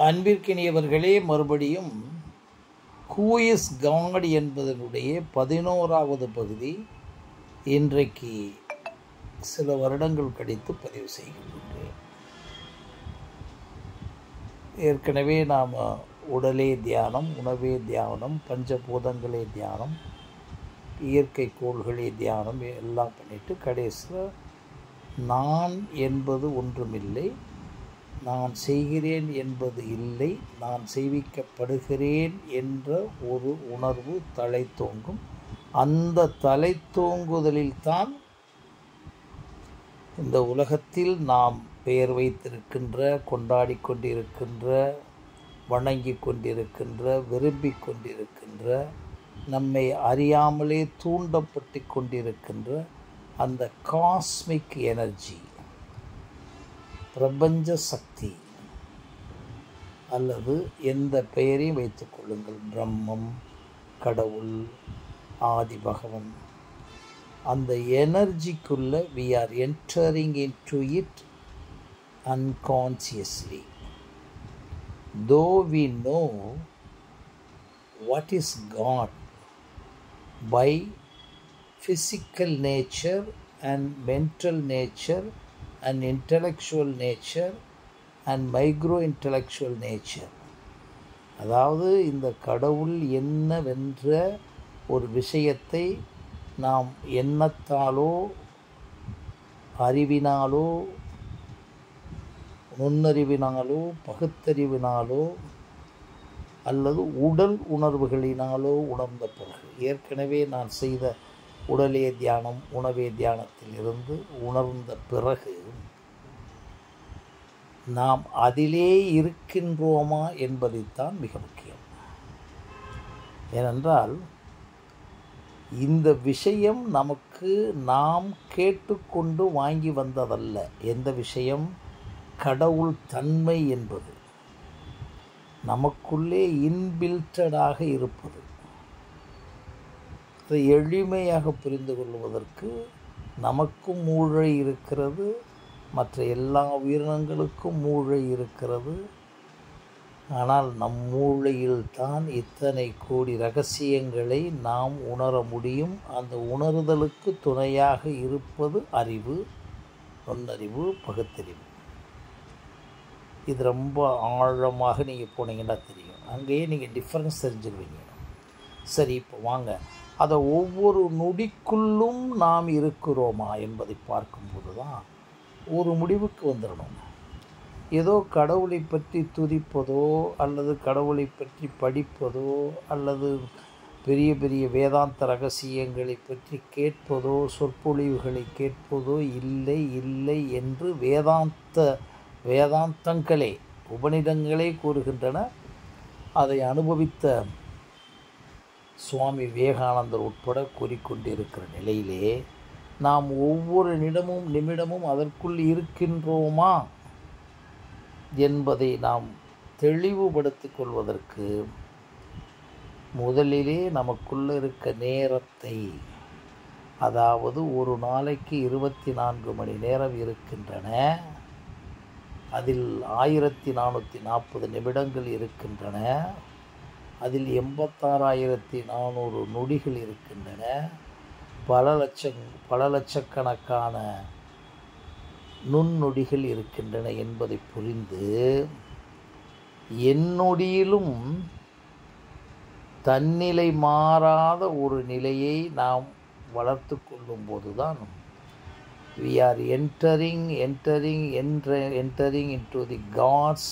அன்பிற்கினியவர்களே மறுபடியும் who is God என்பதனுடைய பதினோராவது பகுதி இன்றைக்கு சில வருடங்கள் கழித்து பதிவு செய்கின்றேன் ஏற்கனவே நாம் உடலே தியானம் உணவே தியானம் பஞ்சபூதங்களே தியானம் இயற்கை கோள்களே தியானம் எல்லாம் பண்ணிட்டு கடைசியில் நான் என்பது ஒன்றுமில்லை நான் செய்கிறேன் என்பது இல்லை நான் செய்விக்கப்படுகிறேன் என்ற ஒரு உணர்வு தலை தோங்கும் அந்த தலை தோங்குதலில்தான் இந்த உலகத்தில் நாம் பெயர் வைத்திருக்கின்ற கொண்டாடி கொண்டிருக்கின்ற வணங்கி கொண்டிருக்கின்ற விரும்பி கொண்டிருக்கின்ற நம்மை அறியாமலே தூண்டப்பட்டு கொண்டிருக்கின்ற அந்த காஸ்மிக் எனர்ஜி பிரபஞ்ச சக்தி அல்லது எந்த பெயரையும் வைத்துக்கொள்ளுங்கள் பிரம்மம் கடவுள் ஆதி பகவன் அந்த எனர்ஜிக்குள்ள we are entering into it unconsciously. Though we know what is God by physical nature and mental nature and intellectual nature and micro intellectual nature அதாவது இந்த கடவுள் என்னவென்ற ஒரு விஷயத்தை நாம் எண்ணத்தாலோ அறிவினாலோ நுண்ணறிவினாலோ பகுத்தறிவினாலோ அல்லது உடல் உணர்வுகளினாலோ உணர்ந்த பிறகு ஏற்கனவே நான் செய்த உடலே தியானம் உணவே தியானத்தில் இருந்து உணர்ந்த பிறகு நாம் அதிலே இருக்கின்றோமா என்பதைத்தான் மிக முக்கியம் ஏனென்றால் இந்த விஷயம் நமக்கு நாம் கேட்டுக்கொண்டு வாங்கி வந்ததல்ல எந்த விஷயம் கடவுள் தன்மை என்பது நமக்குள்ளே இன்பில்டடாக இருப்பது அதை எளிமையாக புரிந்து கொள்வதற்கு நமக்கும் மூளை இருக்கிறது மற்ற எல்லா உயிரினங்களுக்கும் மூளை இருக்கிறது ஆனால் நம் மூளையில் தான் இத்தனை கோடி ரகசியங்களை நாம் உணர முடியும் அந்த உணர்தலுக்கு துணையாக இருப்பது அறிவு நுண்ணறிவு பகுத்தறிவு இது ரொம்ப ஆழமாக நீங்கள் போனீங்கன்னா தெரியும் அங்கேயே நீங்கள் டிஃப்ரென்ஸ் தெரிஞ்சுக்குவீங்க சரி இப்போ வாங்க அதை ஒவ்வொரு நொடிக்குள்ளும் நாம் இருக்கிறோமா என்பதை பார்க்கும்போது தான் ஒரு முடிவுக்கு வந்துடணும் ஏதோ கடவுளை பற்றி துதிப்பதோ அல்லது கடவுளை பற்றி படிப்பதோ அல்லது பெரிய பெரிய வேதாந்த ரகசியங்களை பற்றி கேட்பதோ சொற்பொழிவுகளை கேட்பதோ இல்லை இல்லை என்று வேதாந்த வேதாந்தங்களே உபநிடங்களே கூறுகின்றன அதை அனுபவித்த சுவாமி விவேகானந்தர் உட்பட கூறிக்கொண்டிருக்கிற நிலையிலே நாம் ஒவ்வொரு நிமிடமும் நிமிடமும் அதற்குள் இருக்கின்றோமா என்பதை நாம் தெளிவுபடுத்திக் கொள்வதற்கு முதலிலே நமக்குள்ள இருக்க நேரத்தை அதாவது ஒரு நாளைக்கு இருபத்தி நான்கு மணி நேரம் இருக்கின்றன அதில் ஆயிரத்தி நானூற்றி நாற்பது நிமிடங்கள் இருக்கின்றன அதில் எண்பத்தாறாயிரத்தி நானூறு நொடிகள் இருக்கின்றன பல லட்சம் பல லட்சக்கணக்கான நுண்ணொடிகள் இருக்கின்றன என்பதை புரிந்து என்னொடியிலும் தன்னிலை மாறாத ஒரு நிலையை நாம் வளர்த்து கொள்ளும்போது தான் we are entering entering enter, entering into the god's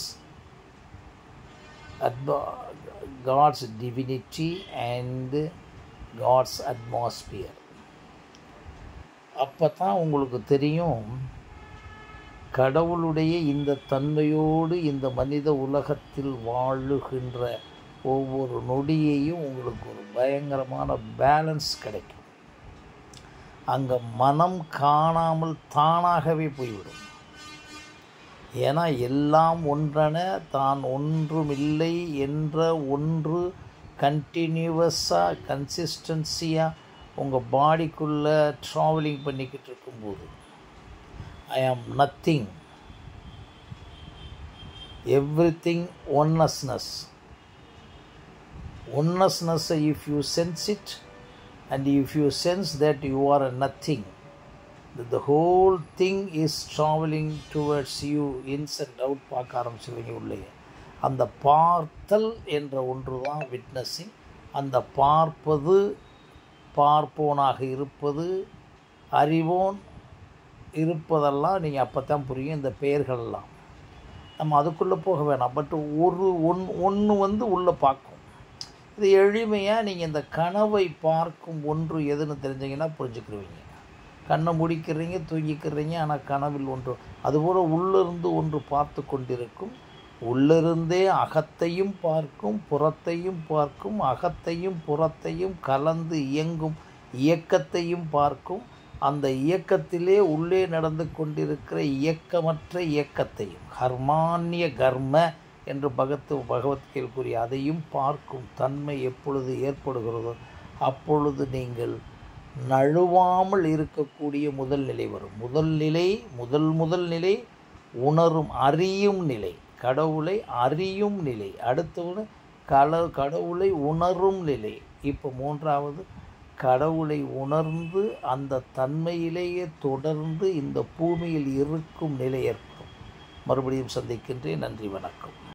god's divinity and god's atmosphere அப்போ தான் உங்களுக்கு தெரியும் கடவுளுடைய இந்த தன்மையோடு இந்த மனித உலகத்தில் வாழுகின்ற ஒவ்வொரு நொடியையும் உங்களுக்கு ஒரு பயங்கரமான பேலன்ஸ் கிடைக்கும் அங்கே மனம் காணாமல் தானாகவே போய்விடும் ஏன்னா எல்லாம் ஒன்றென தான் ஒன்றுமில்லை என்ற ஒன்று கண்டினியூவஸாக கன்சிஸ்டன்சியாக உங்கள் பாடிக்குள்ளே ட்ராவலிங் பண்ணிக்கிட்டு இருக்கும்போது I am nothing everything onenessness onenessness if you sense it and if you sense that you are a nothing that the whole thing is traveling towards you ins and out பார்க்க ஆரம்பிச்சிருவீங்க உள்ளே அந்த பார்த்தல் என்ற ஒன்று தான் witnessing அந்த பார்ப்பது பார்ப்போனாக இருப்பது அறிவோன் இருப்பதெல்லாம் நீங்கள் அப்போ தான் புரியும் இந்த பெயர்கள்லாம் நம்ம அதுக்குள்ளே போக வேணாம் பட் ஒரு ஒன் ஒன்று வந்து உள்ளே பார்க்கும் இது எளிமையாக நீங்கள் இந்த கனவை பார்க்கும் ஒன்று எதுன்னு தெரிஞ்சிங்கன்னா புரிஞ்சுக்கிருவீங்க கண்ணை முடிக்கிறீங்க தூங்கிக்கிறீங்க ஆனால் கனவில் ஒன்று அதுபோல் உள்ளிருந்து ஒன்று பார்த்து கொண்டிருக்கும் உள்ளிருந்தே அகத்தையும் பார்க்கும் புறத்தையும் பார்க்கும் அகத்தையும் புறத்தையும் கலந்து இயங்கும் இயக்கத்தையும் பார்க்கும் அந்த இயக்கத்திலே உள்ளே நடந்து கொண்டிருக்கிற இயக்கமற்ற இயக்கத்தையும் கர்மானிய கர்ம என்று பகத்து பகவத்கீதை கூறிய அதையும் பார்க்கும் தன்மை எப்பொழுது ஏற்படுகிறதோ அப்பொழுது நீங்கள் நழுவாமல் இருக்கக்கூடிய முதல் நிலை வரும் முதல் நிலை முதல் முதல் நிலை உணரும் அறியும் நிலை கடவுளை அறியும் நிலை அடுத்தது கல கடவுளை உணரும் நிலை இப்போ மூன்றாவது கடவுளை உணர்ந்து அந்த தன்மையிலேயே தொடர்ந்து இந்த பூமியில் இருக்கும் நிலை ஏற்படும் மறுபடியும் சந்திக்கின்றேன் நன்றி வணக்கம்